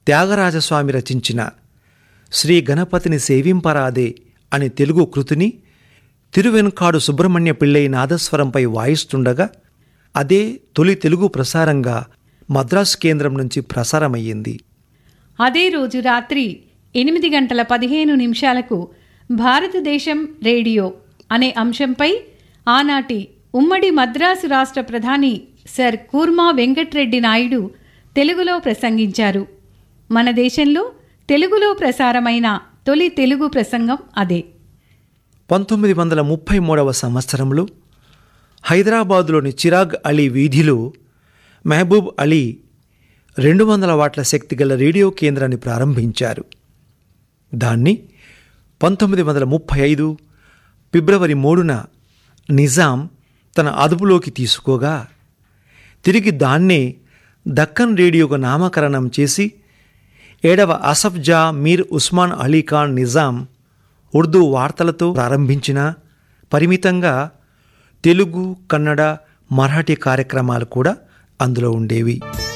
త్యాగరాజస్వామి రచించిన శ్రీ గణపతిని సేవింపరాదే అనే తెలుగు కృతిని తిరువెనుకాడు సుబ్రహ్మణ్య పిళ్ళై నాదస్వరంపై వాయిస్తుండగా అదే తొలి తెలుగు ప్రసారంగా మద్రాసు కేంద్రం నుంచి ప్రసారమయ్యింది అదే రోజు రాత్రి ఎనిమిది గంటల పదిహేను నిమిషాలకు భారతదేశం రేడియో అనే అంశంపై ఆనాటి ఉమ్మడి మద్రాసు రాష్ట్ర ప్రధాని సర్ కూర్మా వెంకట్రెడ్డి నాయుడు తెలుగులో ప్రసంగించారు మన దేశంలో తెలుగులో ప్రసారమైన తొలి తెలుగు ప్రసంగం అదే పంతొమ్మిది వందల ముప్పై మూడవ సంవత్సరంలో హైదరాబాదులోని చిరాగ్ అలీ వీధిలో మహబూబ్ అలీ రెండు వందల వాట్ల శక్తి గల రేడియో కేంద్రాన్ని ప్రారంభించారు దాన్ని పంతొమ్మిది వందల ముప్పై ఐదు ఫిబ్రవరి మూడున నిజాం తన అదుపులోకి తీసుకోగా తిరిగి దాన్నే దక్కన్ రేడియోకు నామకరణం చేసి ఏడవ అసఫ్ జా మీర్ ఉస్మాన్ అలీ ఖాన్ నిజాం ఉర్దూ వార్తలతో ప్రారంభించిన పరిమితంగా తెలుగు కన్నడ మరాఠీ కార్యక్రమాలు కూడా అందులో ఉండేవి